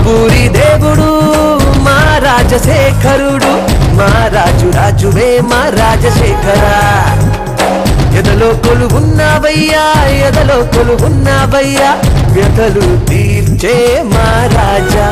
ఊరి దేవుడు మా రాజశేఖరుడు మా రాజు రాజువే మా రాజశేఖర ఎదలో కొలు ఉన్నావయ్యా ఎదలో కొలు ఉన్నావయ్యా వ్యతలు తీర్చే మా రాజా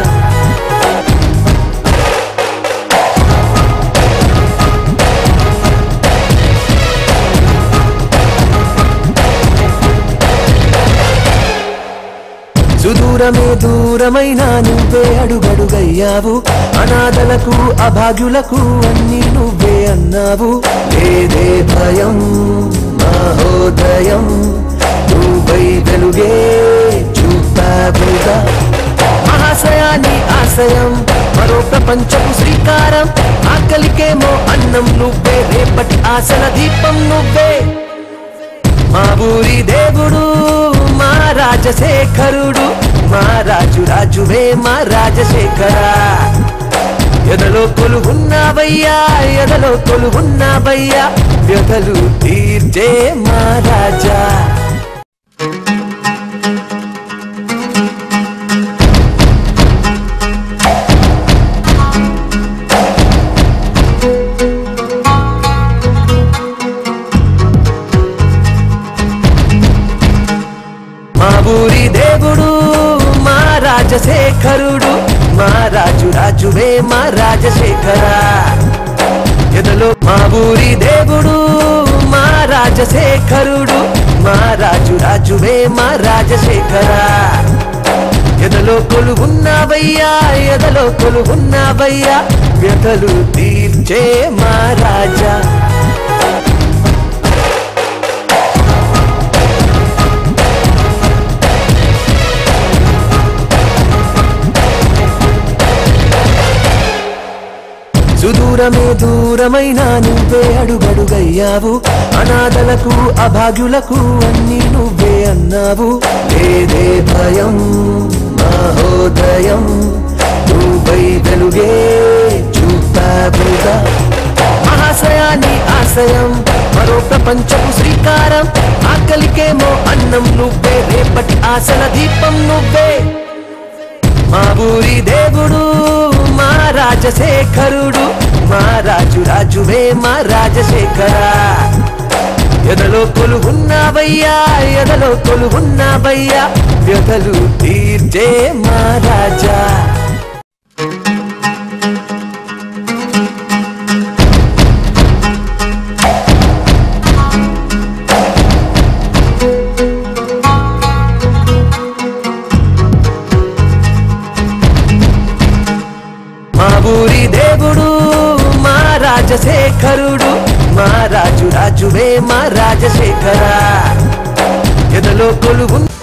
సుదూరమే దూరమైన నువ్వే అడుగడుగయ్యావు అనాథలకు అభాగ్యులకు అన్ని నువ్వే అన్నావు లేదే భయం మహోదయం నువ్వై వెలుగే చూపావుగా మహాశయాన్ని ఆశయం మరో ప్రపంచపు శ్రీకారం ఆకలికేమో అన్నం నువ్వే రేపటి ఆశల దీపం నువ్వే మా ఊరి దేవుడు మా రాజశేఖరుడు మా రాజు రాజువే మా రాజశేఖర ఎదలో కొలు ఉన్నావయ్యా ఎదలో కొలు ఉన్నావయ్యా వ్యతలు తీర్చే మా రాజా మా ఊరి దేవుడు మా రాజశేఖరుడు మా రాజు రాజువే మా రాజశేఖర ఎదలో మా ఊరి దేవుడు మా రాజశేఖరుడు మా రాజు రాజువే మా రాజశేఖర ఎదలో కొలు ఉన్నావయ్యా ఎదలో కొలు ఉన్నావయ్యా వ్యతలు తీర్చే మా రాజా సుదూరమే దూరమైన నువ్వే అడుగడుగయ్యావు అనాథలకు అభాగ్యులకు అన్ని నువ్వే అన్నావు లేదే భయం మహోదయం నువ్వై వెలుగే చూపావుగా మహాశయాన్ని ఆశయం మరో ప్రపంచపు శ్రీకారం ఆకలికేమో అన్నం నువ్వే రేపటి ఆశల దీపం నువ్వే మా ఊరి దేవుడు మా రాజశేఖరుడు మా రాజు రాజువే మా రాజశేఖర ఎదలో కొలు ఉన్నావయ్యా ఎదలో కొలు ఉన్నావయ్యా వ్యతలు తీర్చే మా రాజా మా ఊరి దేవుడు మా రాజశేఖరుడు మా రాజు రాజువే మా రాజశేఖర ఎదలో కొలు ఉన్న